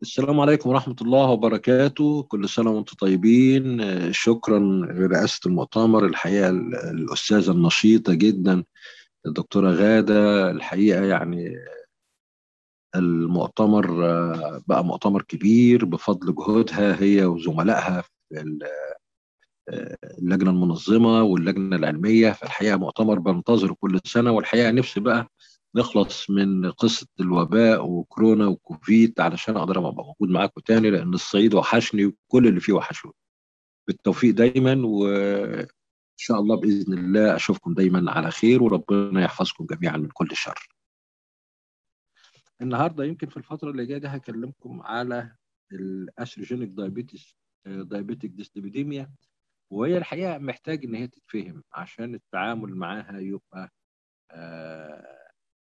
السلام عليكم ورحمة الله وبركاته كل سنة وانتم طيبين شكرا لرئاسة المؤتمر الحقيقة الأستاذة النشيطة جدا الدكتورة غادة الحقيقة يعني المؤتمر بقى مؤتمر كبير بفضل جهودها هي وزملائها في اللجنة المنظمة واللجنة العلمية فالحقيقة مؤتمر بنتظره كل سنة والحقيقة نفسي بقى نخلص من قصة الوباء وكورونا وكوفيد علشان أقدر أبقى موجود معاكم تاني لأن الصعيد وحشني وكل اللي فيه وحشوني بالتوفيق دايما وإن شاء الله بإذن الله أشوفكم دايما على خير وربنا يحفظكم جميعا من كل شر النهاردة يمكن في الفترة اللي جاية دي هكلمكم على الأستروجينيك دايابيتس دايابيتك ديسليبيديميا وهي الحقيقة محتاج إن هي تتفهم عشان التعامل معاها يبقى آه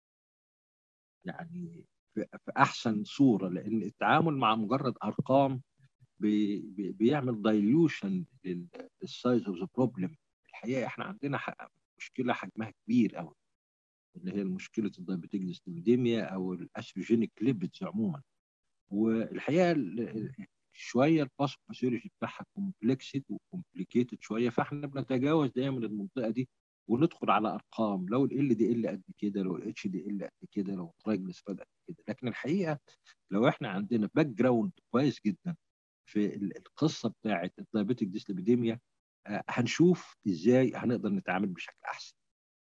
يعني في احسن صوره لان التعامل مع مجرد ارقام بي بي بيعمل دايليوشن للسايز اوف ذا بروبلم الحقيقه احنا عندنا مشكله حجمها كبير قوي اللي هي مشكله الدايابيتيك ديسليبيديميا او الاستروجينيك ليبيدز عموما والحقيقه شويه الباثوفيسيولوجي بتاعها كومبلكسد وكومبليكيتد شويه فاحنا بنتجاوز دايما المنطقه دي وندخل على ارقام لو ال دي ال قد كده لو الاتش دي ال قد كده لو الترايجليسيرايد قد كده لكن الحقيقه لو احنا عندنا باك جراوند كويس جدا في القصه بتاعه الدايابيتيك ديسليبيديميا هنشوف ازاي هنقدر نتعامل بشكل احسن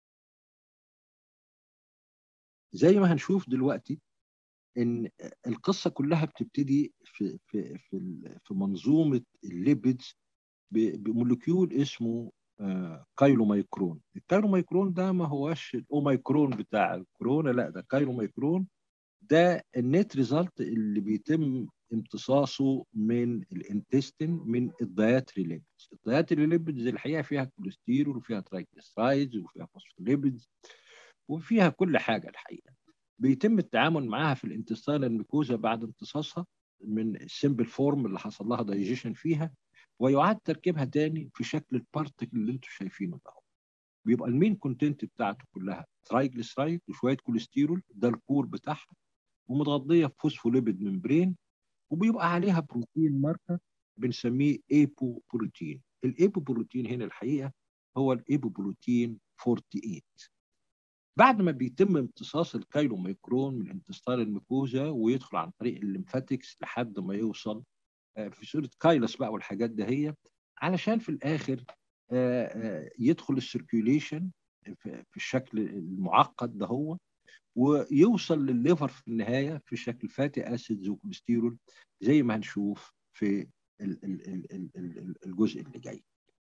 زي ما هنشوف دلوقتي ان القصه كلها بتبتدي في في في في منظومه الليبيدز بمولكيول اسمه كايلو مايكرون الكايلو مايكرون ده ما هوش الاوميكرون بتاع الكورونا لا ده كايلو مايكرون ده النت ريزلت اللي بيتم امتصاصه من الانتستين من الداياتري ليبيدز الداياتري ليبيدز الحقيقه فيها كوليسترول وفيها ترايجليسرايدز وفيها فوسفوليبيدز وفيها كل حاجه الحقيقه بيتم التعامل معاها في الانتستين الميكوزا بعد امتصاصها من السمبل فورم اللي حصل لها دايجيشن فيها ويعاد تركيبها تاني في شكل البارتكل اللي انتم شايفينه ده بيبقى المين كونتنت بتاعته كلها ترايجليسرايد وشويه كوليسترول ده الكور بتاعها ومتغطيه بفوسفوليبيد ممبرين وبيبقى عليها بروتين ماركر بنسميه ايبو بروتين الايبو بروتين هنا الحقيقه هو الايبو بروتين 48 بعد ما بيتم امتصاص الكايلو ميكرون من انتستال الميكوزا ويدخل عن طريق الليمفاتكس لحد ما يوصل في صوره كايلس بقى والحاجات ده هي علشان في الاخر يدخل السيركيوليشن في الشكل المعقد ده هو ويوصل للليفر في النهايه في شكل فاتي اسيدز وكوليسترول زي ما هنشوف في الجزء اللي جاي.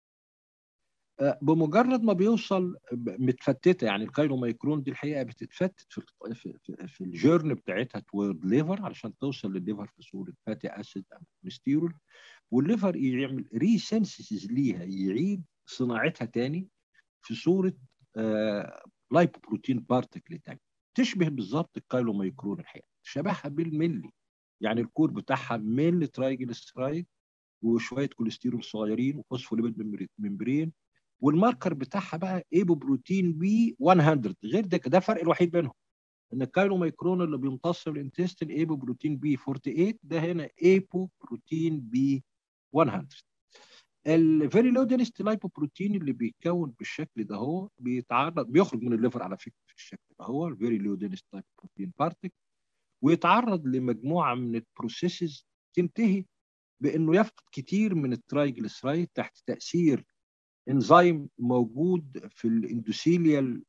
بمجرد ما بيوصل متفتته يعني الكايلو مايكرون دي الحقيقه بتتفتت في في, في, في الجيرن بتاعتها توورد ليفر علشان توصل للليفر في صوره فاتي اسيد او كوليسترول والليفر يعمل ريسنسز ليها يعيد صناعتها تاني في صوره آه لايبوبروتين بارتكل تاني تشبه بالظبط الكايلو مايكرون الحقيقه شبهها بالملي يعني الكور بتاعها ميل ترايجليسرايد وشويه كوليسترول صغيرين وفوسفوليبيد ممبرين والماركر بتاعها بقى ايبو بروتين بي 100 غير ده ده الفرق الوحيد بينهم ان الكايلو مايكرون اللي بيمتص الانتستين ايبو بروتين بي 48 ده هنا ايبو بروتين بي 100 الفيري لو دينست لايبوبروتين اللي بيتكون بالشكل ده هو بيتعرض بيخرج من الليفر على فكره في الشكل ده هو الفيري لو دينست لايبوبروتين بارتك ويتعرض لمجموعه من البروسيسز تنتهي بانه يفقد كتير من الترايجليسرايد تحت تاثير انزيم موجود في الاندوثيليال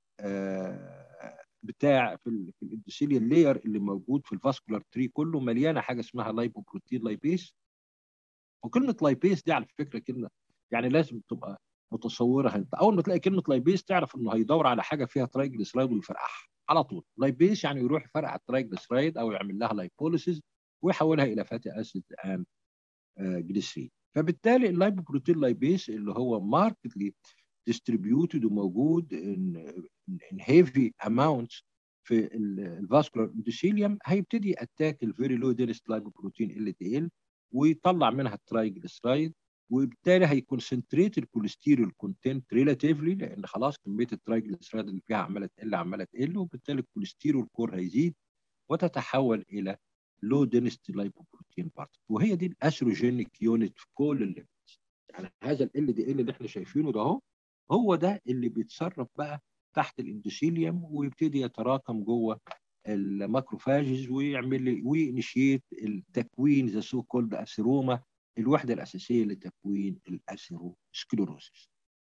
بتاع في, في الاندوثيليال لاير اللي موجود في الفاسكولار تري كله مليانه حاجه اسمها لايبوبروتين لايبيس وكلمه لايبيس دي على فكره كلمه يعني لازم تبقى متصورها انت اول ما تلاقي كلمه لايبيس تعرف انه هيدور على حاجه فيها ترايجليسرايد ويفرقعها على طول لايبيس يعني يروح يفرقع الترايجليسرايد او يعمل لها لايبوليسيس ويحولها الى فاتي اسيد اند جليسرين فبالتالي اللايبوبروتين لايبيس اللي هو ماركتلي ديستريبيوتد وموجود ان ان هيفي اماونتس في الفاسكولار اندوثيليوم هيبتدي اتاك الفيري لو دينست لايبوبروتين ال دي ال ويطلع منها الترايجليسرايد وبالتالي هيكونسنتريت الكوليسترول كونتنت ريلاتيفلي لان خلاص كميه الترايجليسرايد اللي فيها عماله تقل عماله تقل وبالتالي الكوليسترول كور هيزيد وتتحول الى لو دينستي لايبوبروتين بارت وهي دي الاثروجينيك يونت في كل الليبيدز يعني هذا ال دي ال اللي احنا شايفينه ده اهو هو ده اللي بيتصرف بقى تحت الاندوثيليوم ويبتدي يتراكم جوه الماكروفاجز ويعمل وينشيت التكوين ذا سو كولد اثيروما الوحده الاساسيه لتكوين الاثيروسكليروسيس.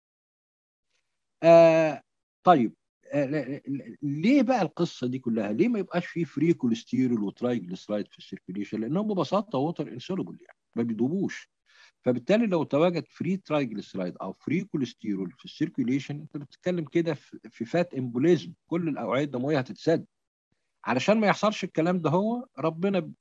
آه طيب آه ليه بقى القصه دي كلها؟ ليه ما يبقاش في فري كوليسترول وترايجليسرايد في السيركيليشن؟ لانهم ببساطه ووتر انسولوبل يعني ما بيدوبوش. فبالتالي لو تواجد فري ترايجليسرايد او فري كوليسترول في السيركيليشن انت بتتكلم كده في فات امبوليزم كل الاوعيه الدمويه هتتسد. علشان ما يحصلش الكلام ده هو ربنا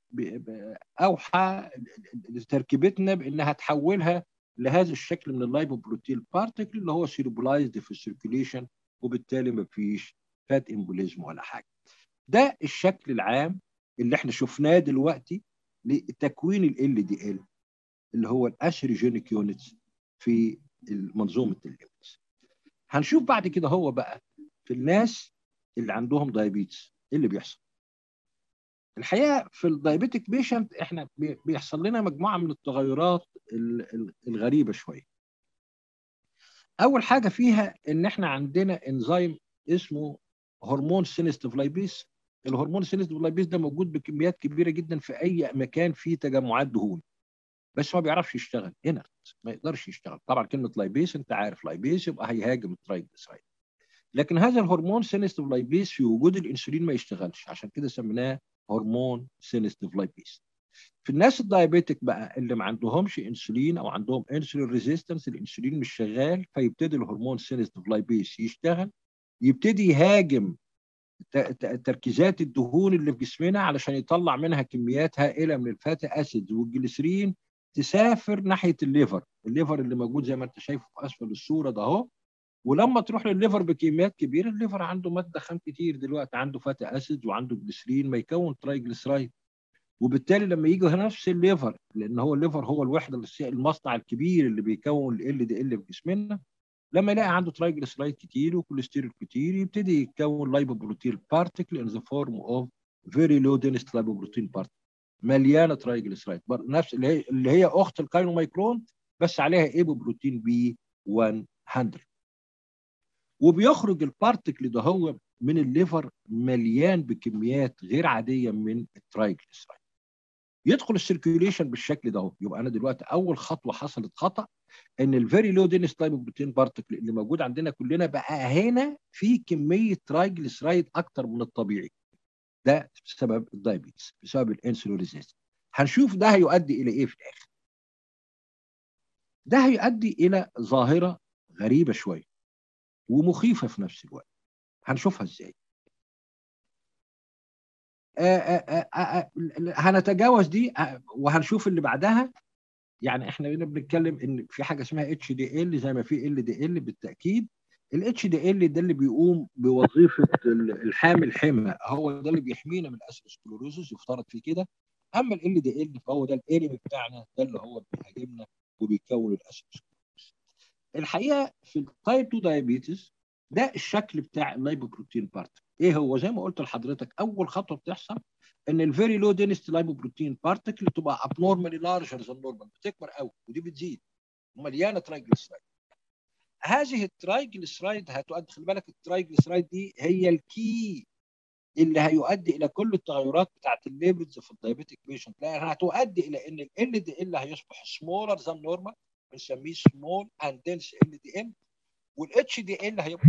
اوحى لتركيبتنا بانها تحولها لهذا الشكل من اللايبوبروتين بارتكل اللي هو سيربولايزد في السيركيليشن وبالتالي ما فيش فات امبوليزم ولا حاجه. ده الشكل العام اللي احنا شفناه دلوقتي لتكوين ال دي ال اللي هو الاشريجينيك يونتس في منظومه الليمتس. هنشوف بعد كده هو بقى في الناس اللي عندهم دايابيتس ايه اللي بيحصل؟ الحقيقه في الدايابيتك بيشنت احنا بيحصل لنا مجموعه من التغيرات الغريبه شويه. اول حاجه فيها ان احنا عندنا انزيم اسمه هرمون سينستيف لايبيس الهرمون سينستيف لايبيس ده موجود بكميات كبيره جدا في اي مكان فيه تجمعات دهون بس ما بيعرفش يشتغل انرت ما يقدرش يشتغل طبعا كلمه لايبيس انت عارف لايبيس يبقى هيهاجم الترايجليسرايد لكن هذا الهرمون سينستيف لايبيس في وجود الانسولين ما يشتغلش عشان كده سميناه هرمون سينستيف لايبيس في الناس الدايابيتك بقى اللي ما عندهمش انسولين او عندهم انسولين ريزيستنس الانسولين مش شغال فيبتدي الهرمون سينستيف لايبيس يشتغل يبتدي يهاجم تركيزات الدهون اللي في جسمنا علشان يطلع منها كميات هائله من الفاتي اسيد والجليسرين تسافر ناحيه الليفر الليفر اللي موجود زي ما انت شايفه في اسفل الصوره ده اهو ولما تروح للليفر بكميات كبيره الليفر عنده ماده خام كتير دلوقتي عنده فاتي اسيد وعنده جليسرين ما يكون ترايجليسرايد وبالتالي لما يجي نفس الليفر لان هو الليفر هو الوحده المصنع الكبير اللي بيكون ال دي ال في جسمنا لما يلاقي عنده ترايجليسرايد كتير وكوليسترول كتير يبتدي يكون لايبوبروتين بارتكل ان ذا فورم اوف فيري لو دينست لايبوبروتين بارتكل مليانه ترايجليسرايد نفس اللي هي اللي هي اخت الكاينومايكرون بس عليها ايبوبروتين بي 100 وبيخرج البارتكل ده هو من الليفر مليان بكميات غير عاديه من الترايجليسرايد يدخل السيركيوليشن بالشكل ده يبقى انا دلوقتي اول خطوه حصلت خطا ان الفيري لو دينس بروتين بارتكل اللي موجود عندنا كلنا بقى هنا في كميه ترايجليسرايد اكتر من الطبيعي ده بسبب الدايابيتس بسبب الانسولين ريزيست هنشوف ده هيؤدي الى ايه في الاخر ده هيؤدي الى ظاهره غريبه شويه ومخيفه في نفس الوقت هنشوفها ازاي آآ آآ هنتجاوز دي وهنشوف اللي بعدها يعني احنا هنا بنتكلم ان في حاجه اسمها اتش دي ال زي ما في ال دي ال بالتاكيد الاتش دي ال ده اللي بيقوم بوظيفه الحامل حمى هو ده اللي بيحمينا من الاسكلوروزس يفترض فيه كده اما ال دي ال فهو ده الانمي بتاعنا ده اللي هو بيهاجمنا وبيكون الاسكلوروزس الحقيقه في التايب 2 دايابيتس ده الشكل بتاع اللايبوبروتين بارت ايه هو زي ما قلت لحضرتك اول خطوه بتحصل ان الفيري لو دينست لايبوبروتين بارتكل تبقى ابنورمالي لارجر ذان نورمال بتكبر قوي ودي بتزيد ومليانه ترايجليسرايد هذه الترايجليسرايد هتؤدي خلي بالك الترايجليسرايد دي هي الكي اللي هيؤدي الى كل التغيرات بتاعت الليبيدز في الدايابيتيك بيشنت لانها هتؤدي الى ان ال دي ال هيصبح سمولر ذان نورمال بنسميه سمول اند دنس ال دي ال والاتش دي ال هيبقى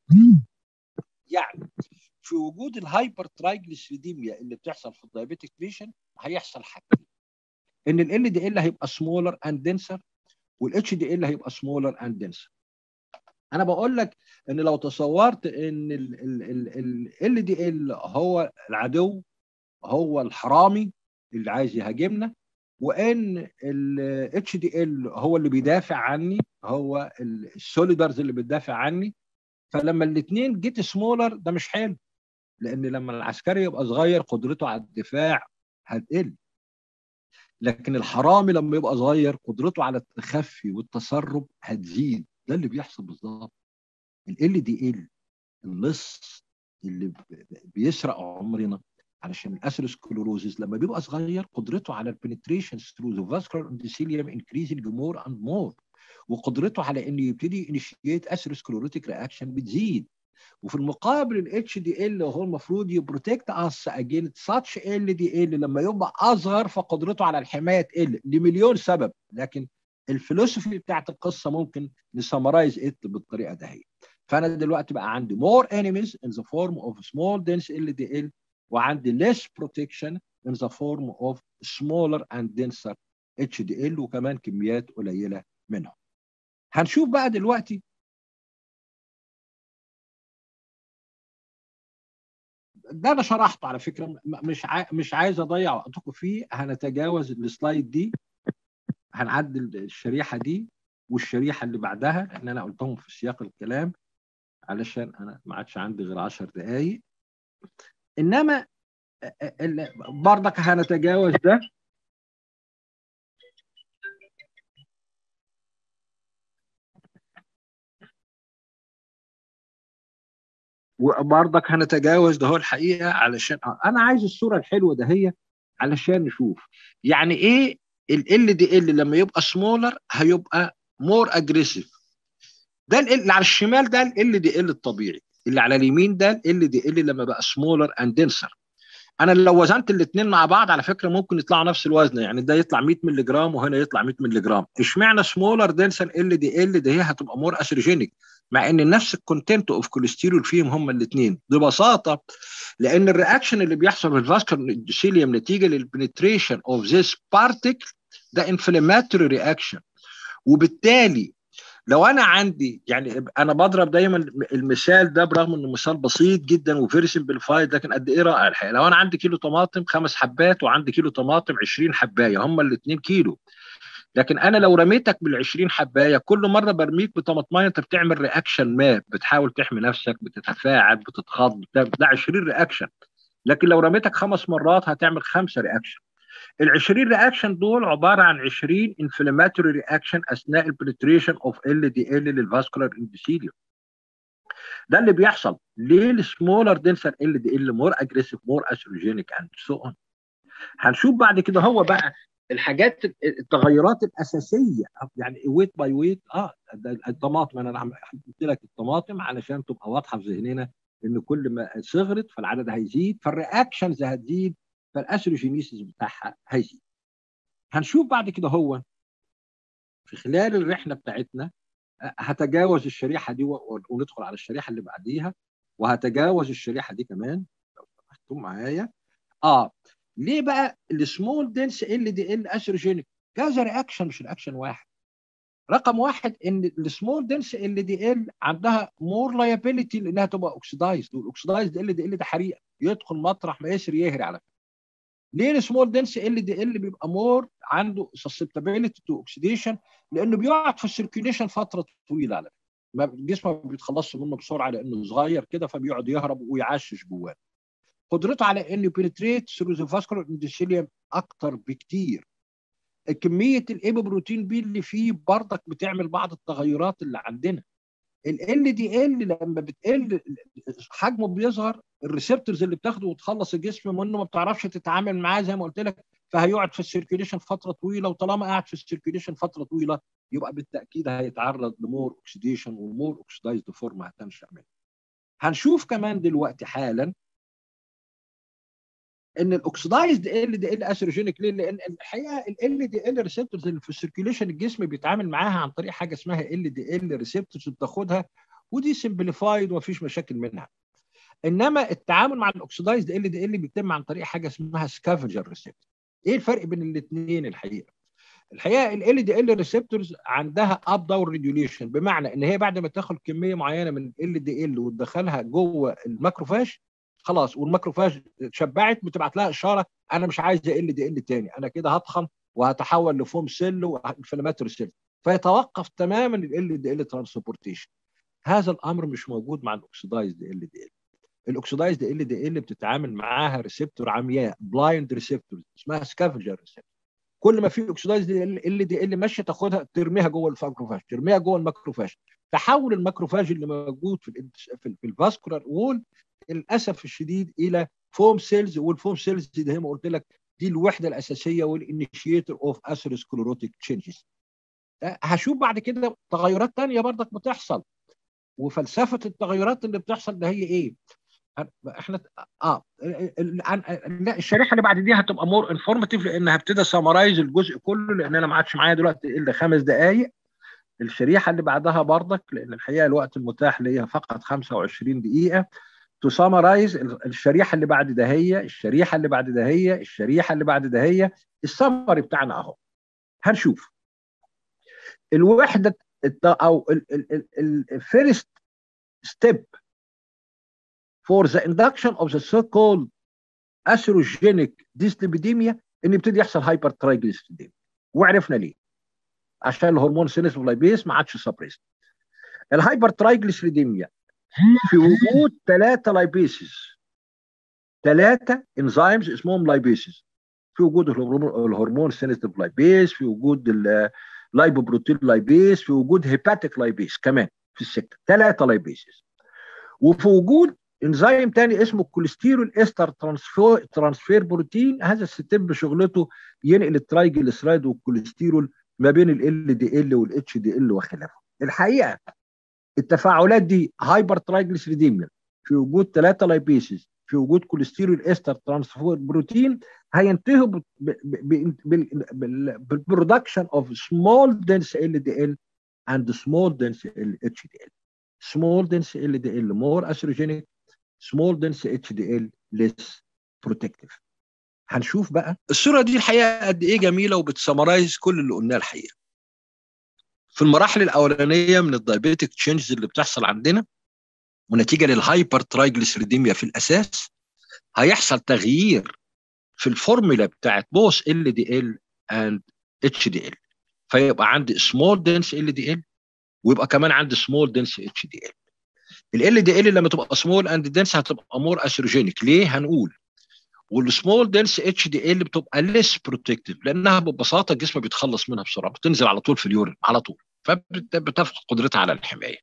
يعني في وجود الهايبر ترايجليسيديميا اللي بتحصل في الدايابيتيك بيشنت هيحصل حاجتين ان ال دي ال هيبقى سمولر اند دنسر والاتش دي ال هيبقى سمولر اند دنسر انا بقول لك ان لو تصورت ان ال دي ال هو العدو هو الحرامي اللي عايز يهاجمنا وان الاتش دي ال هو اللي بيدافع عني هو السوليدرز اللي بتدافع عني فلما الاثنين جيت سمولر ده مش حلو لان لما العسكري يبقى صغير قدرته على الدفاع هتقل لكن الحرامي لما يبقى صغير قدرته على التخفي والتسرب هتزيد ده اللي بيحصل بالظبط ال دي ال اللص اللي بيسرق عمرنا علشان الاسيروسكلوروزيس لما بيبقى صغير قدرته على البنتريشن ثرو ذا فاسكولار اندوثيليوم انكريزنج مور اند مور وقدرته على انه يبتدي انيشيت اسيروسكلوروتيك رياكشن بتزيد وفي المقابل الاتش دي ال هو المفروض يبروتكت اس اجين ساتش ال دي ال لما يبقى اصغر فقدرته على الحمايه تقل لمليون سبب لكن الفلسفي بتاعت القصه ممكن نسمرايز ات بالطريقه دهي فانا دلوقتي بقى عندي more enemies in the form of small dense LDL وعندي less protection in the form of smaller and denser HDL وكمان كميات قليله منهم. هنشوف بقى دلوقتي ده انا شرحته على فكره مش عاي... مش عايز اضيع وقتكم فيه هنتجاوز السلايد دي هنعدل الشريحه دي والشريحه اللي بعدها لان انا قلتهم في سياق الكلام علشان انا ما عادش عندي غير 10 دقائق انما برضك هنتجاوز ده وبرضك هنتجاوز ده هو الحقيقه علشان انا عايز الصوره الحلوه ده هي علشان نشوف يعني ايه ال دي ال لما يبقى سمولر هيبقى مور اجريسيف ده اللي على الشمال ده ال دي ال الطبيعي اللي على اليمين ده ال دي ال لما بقى سمولر اند دنسر انا لو وزنت الاثنين مع بعض على فكره ممكن يطلعوا نفس الوزن يعني ده يطلع 100 مللي جرام وهنا يطلع 100 مللي جرام اشمعنى سمولر دنسر ال دي ال ده هي هتبقى مور اسرجينيك مع ان نفس الكونتنت اوف كوليسترول فيهم هما الاثنين ببساطه لان الرياكشن اللي بيحصل في الفاسكولار اندوثيليوم نتيجه للبنتريشن اوف ذيس بارتيكل ده انفلاماتوري رياكشن وبالتالي لو انا عندي يعني انا بضرب دايما المثال ده برغم انه مثال بسيط جدا وفيري سمبليفايد لكن قد ايه رائع الحقيقه لو انا عندي كيلو طماطم خمس حبات وعندي كيلو طماطم 20 حبايه هم الاثنين كيلو لكن انا لو رميتك بال 20 حبايه كل مره برميك بطماطمايه انت بتعمل رياكشن ما بتحاول تحمي نفسك بتتفاعل بتتخض ده 20 رياكشن لكن لو رميتك خمس مرات هتعمل خمسه رياكشن ال 20 رياكشن دول عباره عن 20 انفلاماتوري رياكشن اثناء البنتريشن اوف ال دي ال للفاسكولار اندوثيليوم ده اللي بيحصل ليه السمولر دنسر ال دي ال مور اجريسيف مور اثروجينيك اند سو اون هنشوف بعد كده هو بقى الحاجات التغيرات الاساسيه يعني ويت باي ويت اه الطماطم انا قلت لك الطماطم علشان تبقى واضحه في ذهننا ان كل ما صغرت فالعدد هيزيد فالرياكشنز هتزيد فالاثروجينيسيس بتاعها هيزيد هنشوف بعد كده هو في خلال الرحله بتاعتنا هتجاوز الشريحه دي وندخل على الشريحه اللي بعديها وهتجاوز الشريحه دي كمان لو سمحتوا معايا اه ليه بقى السمول دنس ال دي ال اثروجينيك كذا رياكشن مش رياكشن واحد رقم واحد ان السمول دنس ال دي ال عندها مور لايبيليتي لانها تبقى اوكسيدايزد والاوكسيدايزد ال دي ال ده حريقه يدخل مطرح ما يسري يهري على فكره ليه السمول دنس ال دي ال بيبقى مور عنده سسبتابيلتي تو اوكسيديشن لانه بيقعد في السيركيوليشن فتره طويله على فكره الجسم ما بيتخلصش منه بسرعه لانه صغير كده فبيقعد يهرب ويعشش جواه قدرته على انه بينتريت ثرو ذا فاسكولار اندوثيليوم اكتر بكتير كميه الايبوبروتين بي اللي فيه برضك بتعمل بعض التغيرات اللي عندنا ال دي ال لما بتقل حجمه بيصغر الريسبتورز اللي بتاخده وتخلص الجسم منه ما بتعرفش تتعامل معاه زي ما قلت لك فهيقعد في السيركيوليشن فتره طويله وطالما قاعد في السيركيوليشن فتره طويله يبقى بالتاكيد هيتعرض لمور اوكسيديشن ومور اوكسيدايزد فورم هتنشا منه. هنشوف كمان دلوقتي حالا ان الاوكسيدايزد ال دي ال اثروجينيك ليه؟ لان الحقيقه ال دي ال ريسبتورز اللي في السيركيوليشن الجسم بيتعامل معاها عن طريق حاجه اسمها ال دي ال ريسبتورز بتاخدها ودي سمبليفايد ومفيش مشاكل منها. انما التعامل مع الاوكسيدايزد ال دي ال بيتم عن طريق حاجه اسمها سكافجر ريسبتور. ايه الفرق بين الاثنين الحقيقه؟ الحقيقه ال دي ال ريسبتورز عندها اب داون ريجوليشن بمعنى ان هي بعد ما تاخد كميه معينه من ال دي ال وتدخلها جوه الماكروفاج خلاص والماكروفاج اتشبعت بتبعت لها اشاره انا مش عايز ال دي ال تاني انا كده هطخن وهتحول لفوم سيل وانفلاماتوري سيل فيتوقف تماما ال دي ال ترانسبورتيشن هذا الامر مش موجود مع الاوكسيدايزد ال دي ال الاوكسيدايزد ال دي ال بتتعامل معاها ريسبتور عمياء بلايند ريسبتور اسمها سكافجر ريسبتور كل ما في اوكسيدايزد ال دي ال ماشيه تاخدها ترميها جوه الماكروفاج ترميها جوه الماكروفاج تحول الماكروفاج اللي موجود في في الفاسكولار وول للاسف الشديد الى فوم سيلز والفوم سيلز دي زي ما قلت لك دي الوحده الاساسيه والانيشيتور اوف اثيروسكليروتيك تشينجز هشوف بعد كده تغيرات تانية برضك بتحصل وفلسفه التغيرات اللي بتحصل ده هي ايه احنا اه لا الشريحه اللي بعد دي هتبقى مور انفورماتيف لان هبتدي سمرايز الجزء كله لان انا ما عادش معايا دلوقتي الا خمس دقائق الشريحه اللي بعدها برضك لان الحقيقه الوقت المتاح ليا فقط 25 دقيقه تو سمرايز الشريحه اللي بعد ده هي الشريحه اللي بعد ده هي الشريحه اللي بعد ده هي السمري بتاعنا اهو هنشوف الوحده او الفيرست ستيب for the induction of the so-called atherogenic dyslipidemia ان يبتدي يحصل هايبر ترايجليسيديميا وعرفنا ليه عشان الهرمون سينس لايبيس ما عادش سبريس الهايبر ترايجليسيديميا في وجود ثلاثه لايبيسز ثلاثه انزيمز اسمهم لايبيسز في وجود الهرمون سينستيف لايبيس في وجود اللايبوبروتين لايبيس في وجود هيباتيك لايبيس كمان في السكه ثلاثه لايبيسز وفي وجود انزيم تاني اسمه الكوليسترول استر ترانسفير ترانسفير بروتين هذا الستيب شغلته ينقل الترايجليسرايد والكوليسترول ما بين ال دي ال والاتش دي ال وخلافه الحقيقه التفاعلات دي هايبر ترايجليسيريديميا في وجود ثلاثه لايبيسز في وجود كوليسترول استر ترانسفير بروتين هينتهوا بالبرودكشن اوف سمول دنس ال دي ال اند سمول دنس اتش دي ال small dense LDL more atherogenic small dense HDL less protective هنشوف بقى الصوره دي الحقيقه قد ايه جميله وبتسمرايز كل اللي قلناه الحقيقه في المراحل الاولانيه من الدايبيتك تشينجز اللي بتحصل عندنا ونتيجه للهايبر ترايجليسيريديميا في الاساس هيحصل تغيير في الفورمولا بتاعت بوث ال دي ال اند اتش دي ال فيبقى عندي سمول دنس ال دي ال ويبقى كمان عندي سمول دنس اتش دي ال ال دي ال لما تبقى سمول اند دنس هتبقى مور اثيروجينيك ليه هنقول والسمول دنس اتش دي ال بتبقى ليس بروتكتيف لانها ببساطه الجسم بيتخلص منها بسرعه بتنزل على طول في اليورين على طول فبتفقد قدرتها على الحمايه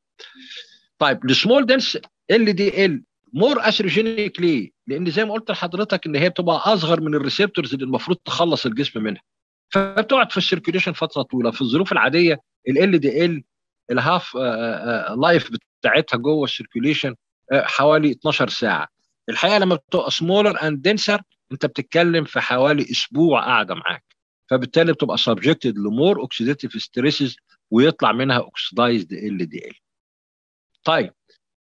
طيب السمول دنس ال دي ال مور اثيروجينيك ليه؟ لان زي ما قلت لحضرتك ان هي بتبقى اصغر من الريسبتورز اللي المفروض تخلص الجسم منها فبتقعد في السيركيوليشن فتره طويله في الظروف العاديه ال دي ال الهاف لايف بتاعتها جوه السيركيوليشن حوالي 12 ساعه الحقيقه لما بتبقى سمولر اند دنسر انت بتتكلم في حوالي اسبوع قاعده معاك فبالتالي بتبقى سبجكتد لمور اوكسيديتيف ستريسز ويطلع منها اوكسيدايزد ال دي ال طيب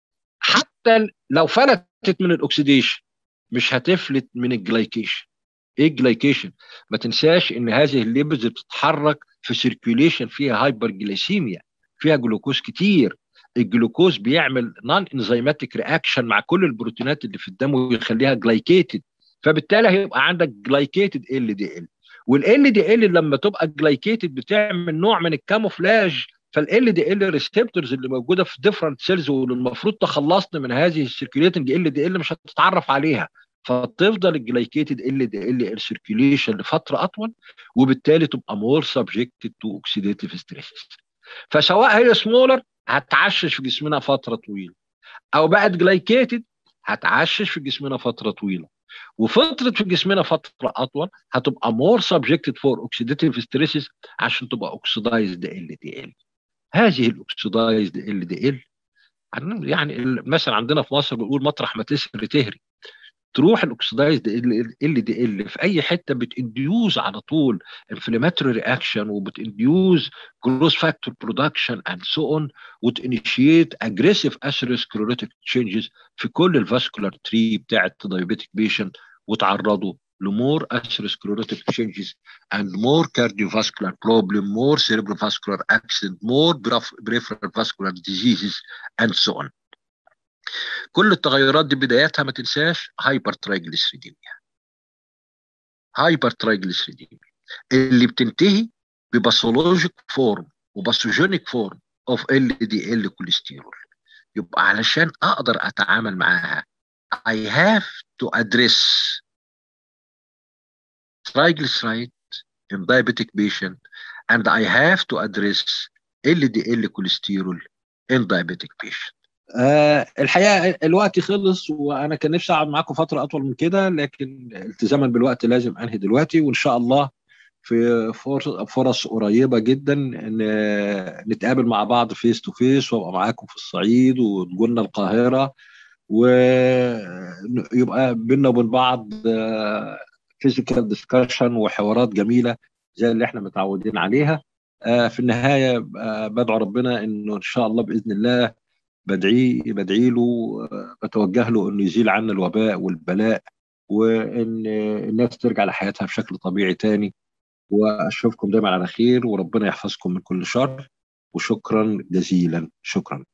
حتى لو فلتت من الاكسيديشن مش هتفلت من الجلايكيشن ايه الجلايكيشن ما تنساش ان هذه الليبز بتتحرك في سيركيوليشن فيها هايبر جلايسيميا فيها جلوكوز كتير الجلوكوز بيعمل نون انزيماتيك رياكشن مع كل البروتينات اللي في الدم ويخليها جلايكيتد فبالتالي هيبقى عندك جلايكيتد ال دي ال والال دي ال لما تبقى جلايكيتد بتعمل نوع من الكاموفلاج فال دي ال ريسبتورز اللي موجوده في ديفرنت سيلز واللي المفروض تخلصنا من هذه السيركيوليتنج ال دي ال مش هتتعرف عليها فتفضل الجلايكيتد ال دي ال سيركيوليشن لفتره اطول وبالتالي تبقى مور سبجكتد تو اوكسيديتيف ستريس فسواء هي سمولر هتعشش في جسمنا فتره طويله او بقت جلايكيتد هتعشش في جسمنا فتره طويله وفتره في جسمنا فتره اطول هتبقى مور سبجكتد فور اوكسيديتيف ستريسز عشان تبقى اوكسيدايزد ال دي ال هذه الاوكسيدايزد ال دي ال يعني مثلا عندنا في مصر بنقول مطرح ما تسهر تهري تروح الاكسدايزد ال دي ال في اي حته بتنديوز على طول انفلاماتوري رياكشن وبتنديوز جروس فاكتور برودكشن اند سو اون وتنيشيت اجريسيف اثيروسكليروتيك تشينجز في كل الفاسكولار تري بتاعت دايابيتيك بيشنت وتعرضوا لمور atherosclerotic changes and more cardiovascular problem, more cerebrovascular accident, more peripheral vascular diseases and so on. كل التغيرات دي بداياتها ما تنساش هايبر ترايجليسيريديميا هايبر ترايجليسيريديميا اللي بتنتهي بباثولوجيك فورم وباثوجينيك فورم اوف ال دي ال كوليسترول يبقى علشان اقدر اتعامل معاها I have to address triglyceride in diabetic patient and I have to address LDL cholesterol in diabetic patient آه الحقيقه الوقت خلص وانا كان نفسي اقعد معاكم فتره اطول من كده لكن التزاما بالوقت لازم انهي دلوقتي وان شاء الله في فرص قريبه جدا ان نتقابل مع بعض فيس تو فيس وابقى معاكم في الصعيد وتجولنا القاهره ويبقى بينا وبين بعض فيزيكال ديسكشن وحوارات جميله زي اللي احنا متعودين عليها آه، في النهايه بدعو ربنا انه ان شاء الله باذن الله بدعي بدعي له آه، بتوجه له انه يزيل عنا الوباء والبلاء وان الناس ترجع لحياتها بشكل طبيعي تاني واشوفكم دايما على خير وربنا يحفظكم من كل شر وشكرا جزيلا شكرا